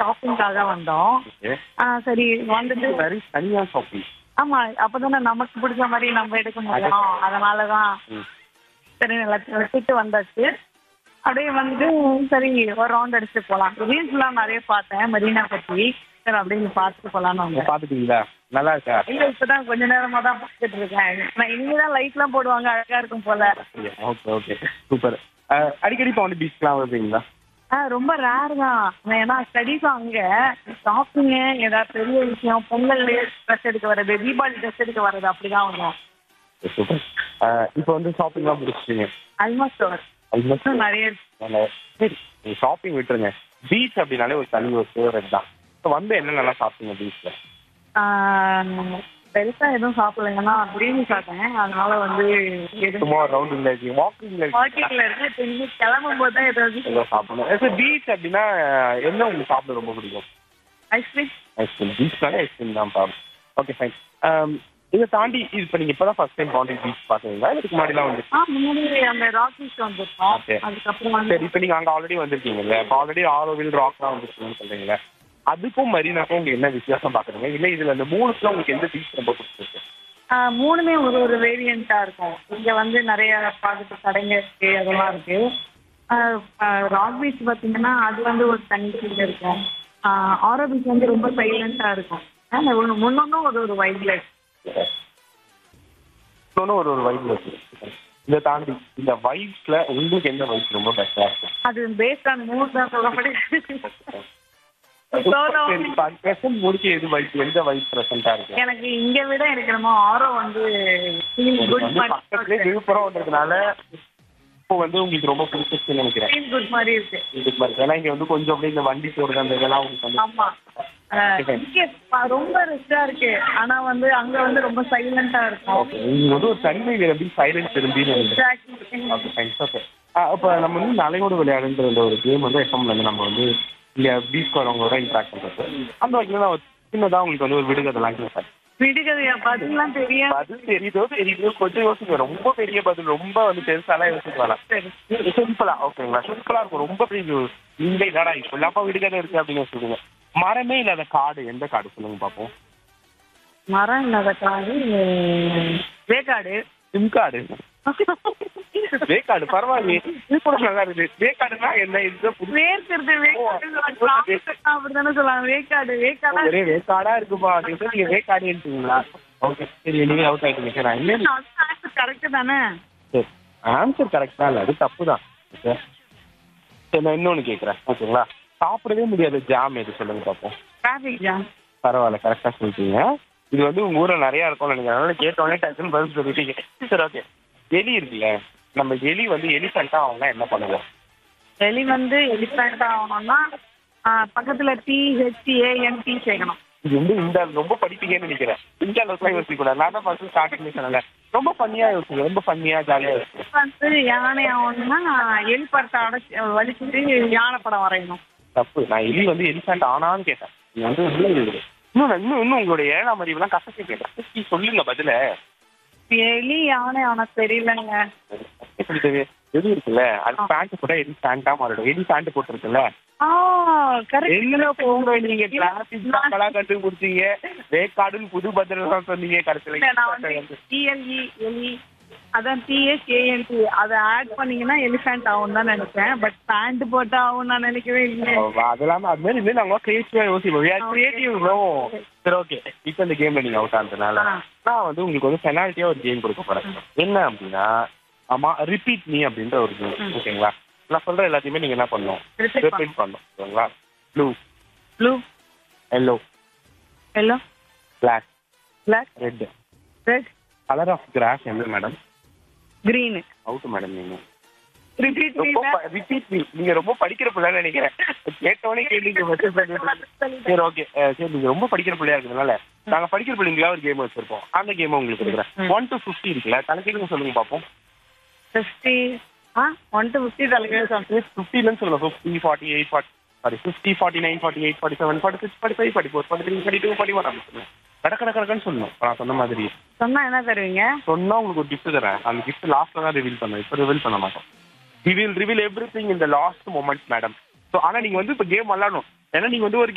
ஷாப்பிங்காக வந்தோம் ஓகே ஆ, சரி வந்துட்டு வெரி தனியா ஷாப்பிங் ஆமா அப்பதானே நமக்கு பிடிச்ச மாதிரி நம்ம எடுக்க முடியும் அதனாலதான் ம் சரி எல்லாத்தையும் வச்சுட்டு வந்தாச்சு அப்படியே வந்து சரி ஒரு ரவுண்ட் அடிச்சுட்டு போலாம் ரீல்ஸ்லாம் நிறைய பார்த்தேன் மெரினா பத்தி சரி அப்படியே பார்த்துட்டு போலாம்னு வந்தேன் பாத்துட்டீங்களா நல்லா இருக்கா இல்ல இப்பதான் கொஞ்ச நேரமா தான் பார்த்துட்டு இருக்கேன் நான் இனிமேதான் லைட்லாம் போடுவாங்க அழகா இருக்கும் போல ஓகே ஓகே சூப்பர் அடிக்கடி இப்போ வந்து பீச்லாம் வருவீங்களா ஆ ரொம்ப ரேர் தான் நான் ஏன்னா ஸ்டடிஸும் அங்க ஷாப்பிங் ஏதாவது பெரிய விஷயம் பொங்கல் ட்ரெஸ் எடுக்க வர்றது தீபாவளி ட்ரெஸ் எடுக்க வர்றது அப்படிதான் வரும் சூப்பர் இப்போ வந்து ஷாப்பிங்லாம் முடிச்சிட்டீங்க ஆல்மோஸ்ட் ஆல்மோஸ்ட் நிறைய இருக்கு. சரி நீங்க ஷாப்பிங் விட்டுருங்க பீச் அப்படின்னாலே ஒரு தனி ஒரு ஃபேவரட் தான் இப்போ வந்து என்னென்னலாம் சாப்பிட்டீங்க பீச்சில் ஆ, பெருசா எதுவும் சாப்பிடலைங்கன்னா பிரியாணி சாப்பிட்டேன் அதனால வந்து எதுவும் சும்மா ரவுண்டிங்ல இருக்கீங்க வாக்கிங்ல இருக்கீங்க வாக்கிங்ல இருக்கு இப்ப இன்னும் கிளம்பும் போது தான் ஏதாவது ஏதோ சாப்பிடணும் சார் பீச் அப்படின்னா என்ன உங்களுக்கு சாப்பிட ரொம்ப பிடிக்கும் ஐஸ்கிரீம் ஐஸ்கிரீம் பீச்னாலே ஐஸ்கிரீம் தான் ப்ராப்ளம் ஓகே ஃபைன் இதை தாண்டி இது இப்போ நீங்கள் இப்போ தான் ஃபர்ஸ்ட் டைம் பாண்டி பீச் பார்த்தீங்களா இதுக்கு முன்னாடிலாம் வந்து ஆ முன்னாடி அந்த ராக்கிஸ் வந்திருக்கோம் Okay. அதுக்கப்புறம் வந்து சரி இப்போ நீங்கள் அங்கே ஆல்ரெடி வந்திருக்கீங்கல்ல இப்போ ஆல்ரெடி ஆரோவில் ராக்லாம் வந்துருக்கீங்கன்னு சொல்றீங்களே அதுக்கும் மரீனாக்கும் உங்களுக்கு என்ன வித்தியாசம் பார்க்குறீங்க இல்லை இதில் இந்த மூணுக்குலாம் உங்களுக்கு எந்த பீச் ரொம்ப பிடிச்சிருக்கு ஆ, மூணுமே ஒரு ஒரு வேரியண்டா இருக்கும் இங்க வந்து நிறைய பாதுட்டு கடைங்க இருக்கு அதெல்லாம் இருக்கு ராக் பீச் பாத்தீங்கன்னா அது வந்து ஒரு தனி ஃபீல் இருக்கும் ஆரோ பீச் வந்து ரொம்ப சைலண்டா இருக்கும் முன்னொன்னும் ஒரு ஒரு வைப்ல இன்னொன்று ஒரு ஒரு வைப்ல இருக்கு இதை தாண்டி இந்த வைப்ஸ்ல உங்களுக்கு எந்த வைப்ஸ் ரொம்ப பெஸ்ட்டாக இருக்கும் அது பேஸ்ட் ஆன் மூட் தான் சொல்லப்படி Solo. பிரசன்ட் முடிக்க எது வைப் எந்த வைப் ப்ரெசென்ட்டாக இருக்கு எனக்கு இங்க விட எனக்கு நம்ம ஆரோ வந்து ஃபீல் உங்களுக்கு குட் வந்து பக்கத்துலேயே விழுப்புரம்ன்றதுனால இப்போ வந்து உங்களுக்கு ரொம்ப பிடிச்சிருக்குன்னு நினைக்கிறேன் ஃபீல் குட் மாதிரி இருக்கு இதுக்கு மாதிரி ஏன்னா இங்க வந்து கொஞ்சம் அப்படியே இந்த வண்டி போடுறது அந்த இதெல்லாம் உங்களுக்கு வந்து ஆமா அஹ், இங்க ப- ரொம்ப ரிஸ்டா இருக்கு ஆனா வந்து அங்க வந்து ரொம்ப சைலண்டா இருக்கும் ஓகே நீங்க வந்து ஒரு தனிமை விரும்பி சைலன்ஸ் விரும்பி Exactly. ஓகே தேங்க்ஸ் ஓகே இப்போ நம்ம வந்து நலையோடு விளையாடுன்ற இந்த ஒரு கேம் வந்து எஃப்எம்ல இருந்து நம்ம வந்து இங்க பீச் வரவங்களோட இன்ட்ராக்ட் பண்றது அந்த வகையில் நான் ஒரு சின்னதா உங்களுக்கு வந்து ஒரு விடுகதெல்லாம் கேட்பேன் விடுகதையா பதிலாம் தெரியும் பதில் தெரியுதோ தெரியுதோ கொஞ்சம் யோசிங்க ரொம்ப பெரிய பதில் ரொம்ப வந்து பெருசாலாம் யோசிக்க வேணாம் சரி சிம்பிளா ஓகேங்களா சிம்பிளா இருக்கும் ரொம்ப பெரிய இந்த என்னடா இப்போ இல்லாம விடுகதை இருக்கு அப்படின்னு சொல்லுங்க மரமே இல்லாத காடு எந்த காடு சொல்லுங்க பார்ப்போம் மரம் இல்லாத காடு வேக்காடு சிம்காடு வேக்காடு பரவாயில்லையே இது கூட நல்லா இருக்குது வேக்காடுனா என்ன இது புது வேர்க்கிறது வேக்காடு அப்படித்தானே சொல்லலாம் வேக்காடு வேக்காடா ஒரே வேக்காடா இருக்குப்பா அப்படின்னு நீங்க வேக்காடுன்றீங்களா ஓகே சரி நீங்க அவுட் ஆயிட்டீங்க சரி நான் என்ன கரெக்ட் தானே சரி ஆன்சர் கரெக்ட் தான் இல்லை அது தப்பு தான் ஓகே சரி நான் இன்னொன்று கேட்குறேன் ஓகேங்களா சாப்பிடவே முடியாத ஜாம் எது சொல்லுங்க பார்ப்போம் டிராபிக் ஜாம் பரவாயில்ல கரெக்டாக சொல்லிட்டீங்க இது வந்து உங்க ஊர்ல நிறைய இருக்கும்னு நினைக்கிறேன் அதனால கேட்டோடனே டக்குன்னு பதில் சொல்லிட்டீங்க சரி ஓகே எலி இருக்குல்ல நம்ம எலி வந்து எலிஃபென்ட்டா அவங்க என்ன பண்ணுவோம் எலி வந்து எலிஃபென்ட் ஆகணும்னா ஆ, பக்கத்துல டி ஹெச் ஏஎன் டி சேர்க்கணும் இது வந்து இந்த ரொம்ப படிப்பீங்கன்னு நினைக்கிறேன் இந்த அளவுக்குலாம் யோசிக்க கூடாது நான் தான் ஃபர்ஸ்ட் ஸ்டார்டிங் சொன்னேன் ரொம்ப பண்ணியா யோசிங்க ரொம்ப பண்ணியா ஜாலியா யோசிங்க வந்து யானை ஆகணும்னா எலி படத்தை அடைச்சி வலிச்சுட்டு யானை படம் வரையணும் தப்பு நான் எலி வந்து எலிஃபென்ட் ஆனான்னு கேட்டேன் நீங்க வந்து இன்னும் இன்னும் நான் இன்னும் இன்னும் உங்களுடைய ஏழாம் அறிவுலாம் கசக்கி கேட்டேன் சொல்லுங்க பதில எலி யானை ஆனா தெரியலங்க எப்படி தெரியும் எது இருக்குல்ல அது பேண்ட் போட்டா எலி பேண்டா மாறிடும் எலி பேண்ட் போட்டிருக்குல்ல ஆ கரெக்ட் எங்க போங்க நீங்க டிராபிக் மக்களா கண்டுபிடிச்சீங்க வேக்காடுன்னு புது பதிலாம் சொன்னீங்க நான் வந்து கடைசியில டிஎல்இ எலி அதான் டிஎஸ் ஏஎன்டி அதை ஆட் பண்ணீங்கன்னா எலிஃபென்ட் ஆகும் தான் நினைச்சேன் பட் பேண்ட் போட்டா ஆகும் நான் நினைக்கவே இல்லை அதெல்லாம் அது மாதிரி இனிமேல் நாங்க கிரியேட்டிவா யோசிப்போம் we are creative bro சரி ஓகே இப்போ இந்த கேம்ல நீங்க அவுட் ஆனதுனால ஆ. நான் வந்து உங்களுக்கு வந்து பெனால்ட்டியா ஒரு கேம் கொடுக்க போறேன் என்ன அப்படின்னா ஆமா ரிப்பீட் மீ அப்படின்ற ஒரு கேம் ஓகேங்களா நான் சொல்ற எல்லாத்தையுமே நீங்க என்ன பண்ணணும் Repeat ரிப்பீட் பண்ணணும் ஓகேங்களா blue blue yellow yellow black black red red colour of grass என்ன மேடம் கிரீன் அவுட் மேடம் நீங்க ரிப்பீட் ரொம்ப ரிப்பீட் மீ நீங்க ரொம்ப படிக்கிற பிள்ளைன்னு நினைக்கிறேன் கேட்டவொடனே கேள்விக்கு பதில் சொல்லிட்டு சரி ஓகே சரி நீங்க ரொம்ப படிக்கிற பிள்ளையா இருக்கிறதுனால நாங்க படிக்கிற பிள்ளைங்களா ஒரு கேம் வச்சிருப்போம் அந்த கேம் உங்களுக்கு கொடுக்குறேன் ஒன் டு ஃபிஃப்டி இருக்குல்ல தலைக்கீழ சொல்லுங்க பார்ப்போம் ஃபிஃப்டி ஆ ஒன் டு ஃபிஃப்டி தலைக்கு ஃபிஃப்டிலன்னு சொல்லுங்க fifty forty eight forty sorry fifty forty nine forty eight forty seven forty six forty five forty four forty three forty two forty one அப்படி சொல்லுங்க கட கட கடக்கன்னு சொல்லணும் நான் சொன்ன மாதிரி சொன்னா என்ன தருவீங்க சொன்னா உங்களுக்கு ஒரு கிஃப்ட் தரேன் அந்த கிஃப்ட் லாஸ்ட்ல தான் ரிவீல் பண்ணுவேன் இப்போ ரிவீல் பண்ண மாட்டோம் ரிவீல் ரிவீல் எவ்ரி திங் இந்த லாஸ்ட் மூமெண்ட் மேடம் ஸோ ஆனா நீங்க வந்து இப்போ கேம் விளாடணும் ஏன்னா நீங்க வந்து ஒரு